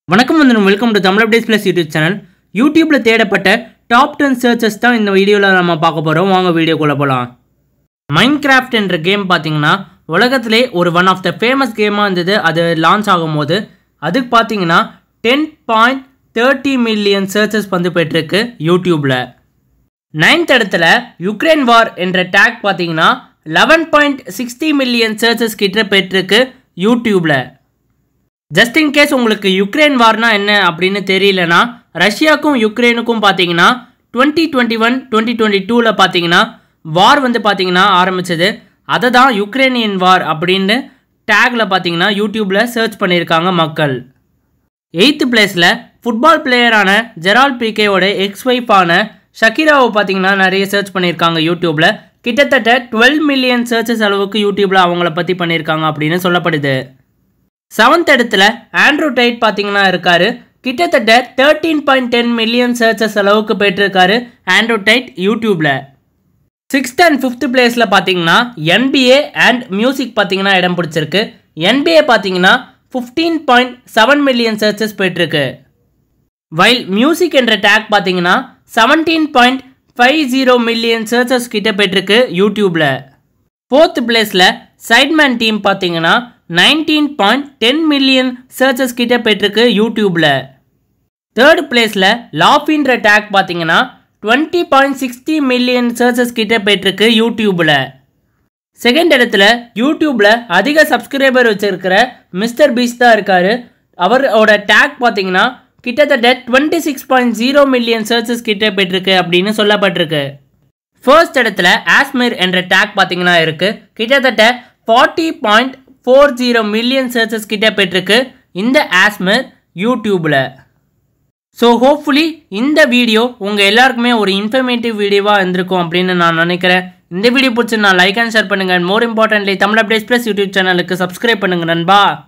வணக்கம் வந்து welcome to Tamil updates plus YouTube channel யூடியூப்பில் தேடப்பட்ட டாப் டென் சர்ச்சஸ் தான் இந்த வீடியோவில் நம்ம பார்க்க போகிறோம் வாங்க வீடியோக்குள்ளே போகலாம் மைண்ட் கிராஃப்ட் என்ற கேம் பார்த்தீங்கன்னா உலகத்திலே ஒரு ஒன் ஆஃப் த ஃபேமஸ் கேமாக இருந்தது அது லான்ச் ஆகும்போது அதுக்கு பார்த்தீங்கன்னா ten point thirty million searches வந்து பெற்றிருக்கு யூடியூப்பில் நைன்த் இடத்துல யுக்ரைன் வார் என்ற டேக் பார்த்தீங்கன்னா eleven point sixty million searches கிட்ட பெற்றிருக்கு யூடியூப்பில் ஜஸ்ட் இன் கேஸ் உங்களுக்கு யுக்ரைன் வார்னா என்ன அப்படின்னு தெரியலனா ரஷ்யாவுக்கும் யுக்ரைனுக்கும் பார்த்தீங்கன்னா twenty twenty one twenty twenty டூவில் பார்த்தீங்கன்னா வார் வந்து பார்த்தீங்கன்னா ஆரம்பிச்சது அதை தான் யுக்ரைனியன் வார் அப்படின்னு டேக்கில் பார்த்தீங்கன்னா யூடியூப்பில் சர்ச் பண்ணியிருக்காங்க மக்கள் எயித்து பிளேஸில் ஃபுட்பால் பிளேயரான ஜெரால் பிகேவோட எக்ஸ் ஒய்ஃபான ஷக்கீராவை பார்த்தீங்கன்னா நிறைய சர்ச் பண்ணியிருக்காங்க யூடியூப்பில் கிட்டத்தட்ட டுவெல் மில்லியன் சர்ச்சஸ் அளவுக்கு யூடியூப்பில் அவங்கள பற்றி பண்ணியிருக்காங்க அப்படின்னு சொல்லப்படுது செவன்த் இடத்துல ஆண்ட்ரூ டைட் பார்த்தீங்கன்னா இருக்காரு கிட்டத்தட்ட thirteen point ten million searches அளவுக்கு போயிட்டுருக்காரு ஆண்ட்ரூ டைட் யூடியூப்பில் சிக்ஸ்த் அண்ட் ஃபிஃப்த் பிளேஸில் பார்த்தீங்கன்னா என்பிஏ அண்ட் மியூசிக் பார்த்தீங்கன்னா இடம் பிடிச்சிருக்கு என்பிஏ பார்த்தீங்கன்னா fifteen point seven million searches போயிட்டுருக்கு வைல் மியூசிக் என்ற டேக் பார்த்தீங்கன்னா seventeen point five zero million searches கிட்ட போயிட்டுருக்கு யூடியூப்பில் ஃபோர்த் பிளேஸில் சைட்மேன் டீம் பார்த்தீங்கன்னா nineteen point ten million searches கிட்ட பெற்றிருக்கு யூடியூப்பில் தேர்ட் பிளேஸில் லாஃபின்ற டேக் பார்த்தீங்கன்னா twenty point sixty million searches கிட்ட பெற்றிருக்கு யூடியூப்பில் செகண்ட் இடத்துல யூடியூப்பில் அதிக சப்ஸ்கிரைபர் வச்சிருக்கிற மிஸ்டர் பீஸ் தான் இருக்காரு அவரோட டேக் பார்த்தீங்கன்னா கிட்டத்தட்ட twenty six point zero million searches கிட்ட பெற்றிருக்கு அப்படின்னு சொல்லப்பட்டிருக்கு ஃபர்ஸ்ட் இடத்துல ஆஸ்மிர் என்ற டேக் பார்த்தீங்கன்னா இருக்கு கிட்டத்தட்ட forty point four zero million searches கிட்ட பெற்றிருக்கு இந்த ஆஸ்மிர் யூடியூப்பில் ஸோ ஹோப்ஃபுல்லி இந்த வீடியோ உங்கள் எல்லாருக்குமே ஒரு இன்ஃபர்மேட்டிவ் வீடியோவாக இருந்திருக்கும் அப்படின்னு நான் நினைக்கிறேன் இந்த வீடியோ பிடிச்சி நான் லைக் அண்ட் ஷேர் பண்ணுங்கள் more importantly Tamil updates plus YouTube சேனலுக்கு சப்ஸ்கிரைப் பண்ணுங்கள் நண்பா